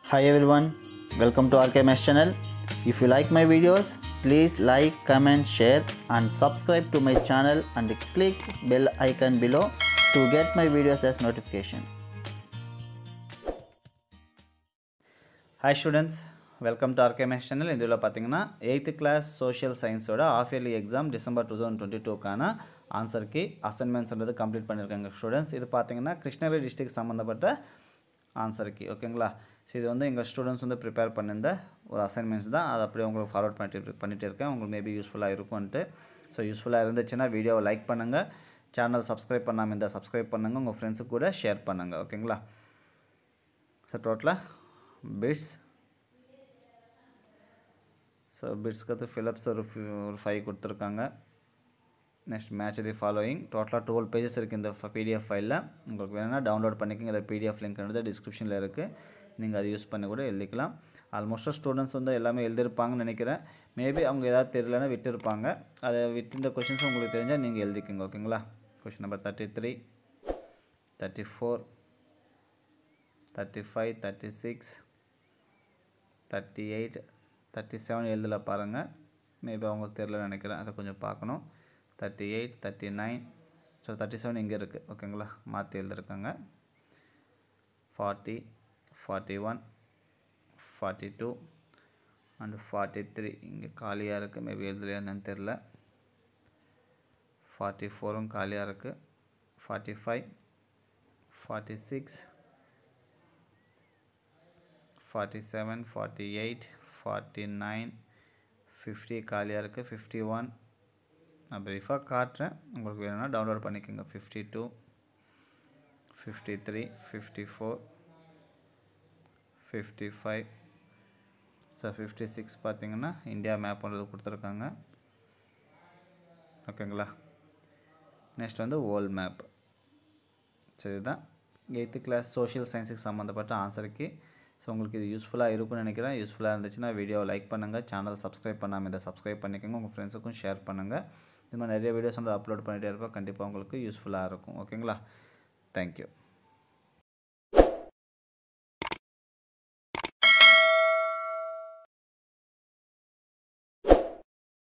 Hi everyone, welcome to RKMS channel. If you like my videos, please like, comment, share and subscribe to my channel and click bell icon below to get my videos as notification. Hi students welcome to R K maths channel இதில் பார்த்தீங்கன்னா eighth class social சயின்ஸோட half yearly exam December two thousand twenty டூக்கான ஆன்சருக்கு அசைன்மெண்ட்ஸ்ன்றது complete பண்ணியிருக்காங்க students இது பார்த்தீங்கன்னா Krishnagiri district சம்மந்தப்பட்ட ஆன்சருக்கு ஓகேங்களா ஸோ இது வந்து எங்கள் ஸ்டூடெண்ட்ஸ் வந்து ப்ரிப்பேர் பண்ணியிருந்த ஒரு அசைன்மெண்ட்ஸ் தான் அதை அப்படியே உங்களுக்கு ஃபார்வர்ட் பண்ணிட்டு பண்ணிட்டு இருக்கேன் உங்களுக்கு மேபி யூஸ்ஃபுல்லாக இருக்கும்ன்ட்டு ஸோ யூஸ்ஃபுல்லாக இருந்துச்சுன்னா வீடியோவை லைக் பண்ணுங்கள் சேனல் சப்ஸ்கிரைப் பண்ணாமல் இருந்தால் சப்ஸ்கிரைப் பண்ணுங்கள் உங்கள் ஃப்ரெண்ட்ஸுக்கு கூட ஷேர் பண்ணுங்கள் ஓகேங்களா ஸோ டோட்டலாக பிட்ஸ் ஸோ பிட்ஸ்க்கு வந்து ஃபிலப்ஸ் ஒரு few- ஒரு ஃபைவ் கொடுத்துருக்காங்க நெக்ஸ்ட் மேட்ச் தி ஃபாலோயிங் டோட்டலாக டுவெல் பேஜஸ் இருக்குது இந்த பிடிஎஃப் ஃபைலில் உங்களுக்கு வேணும்னா டவுன்லோட் பண்ணிக்கோங்க இந்த பிடிஎஃப் லிங்க்ன்றது டிஸ்கிரிப்ஷனில் இருக்குது நீங்கள் அதை யூஸ் பண்ணி கூட எழுதிக்கலாம் ஆல்மோஸ்ட்டாக ஸ்டூடெண்ட்ஸ் வந்து எல்லாமே எழுதிருப்பாங்கன்னு நினைக்கிறேன் மேபி அவங்க ஏதாவது தெரியலன்னா விட்டுருப்பாங்க அதை விட்டு இந்த கொஷின்ஸ் உங்களுக்கு தெரிஞ்சால் நீங்கள் எழுதிக்கோங்க ஓகேங்களா question number thirty three thirty four thirty five thirty six thirty eight thirty seven எழுதல பாருங்கள் மேபி அவங்களுக்கு தெரில நினைக்கிறேன் அதை கொஞ்சம் பார்க்கணும் thirty eight thirty nine so thirty seven இங்கே இருக்குது ஓகேங்களா மாற்றி எழுதிருக்காங்க forty forty one forty two and forty three இங்கே காலியாக இருக்குது மேபி எழுதலையா என்னன்னு தெரில ஃபார்ட்டி ஃபோரும் காலியாக இருக்குது forty five forty six forty seven forty eight forty nine fifty காலியாக இருக்குது ஃபிஃப்டி ஒன் நான் ப்ரீஃபாக காட்டுறேன் உங்களுக்கு வேணும்னா டவுன்லோட் பண்ணிக்கோங்க fifty two fifty three fifty four fifty five so fifty six பார்த்தீங்கன்னா இந்தியா மேப் பண்ணுறது கொடுத்துருக்காங்க ஓகேங்களா நெக்ஸ்ட் வந்து வேர்ல்ட் மேப் ஸோ இதுதான் எயித்து கிளாஸ் சோஷியல் சயின்ஸுக்கு சம்மந்தப்பட்ட ஆன்சருக்கு ஸோ உங்களுக்கு இது யூஸ்ஃபுல்லாக இருக்கும்னு நினைக்கிறேன் யூஸ்ஃபுல்லாக இருந்துச்சுன்னா வீடியோவை லைக் பண்ணுங்கள் சேனல் சப்ஸ்கிரைப் பண்ணாமல் இதை சப்ஸ்கிரைப் பண்ணிக்கோங்க உங்கள் ஃப்ரெண்ட்ஸுக்கும் ஷேர் பண்ணுங்கள் இது மாதிரி நிறைய வீடியோஸ் வந்து அப்லோட் பண்ணிகிட்டே இருப்போம் கண்டிப்பாக உங்களுக்கு யூஸ்ஃபுல்லாக இருக்கும் ஓகேங்களா தேங்க்யூ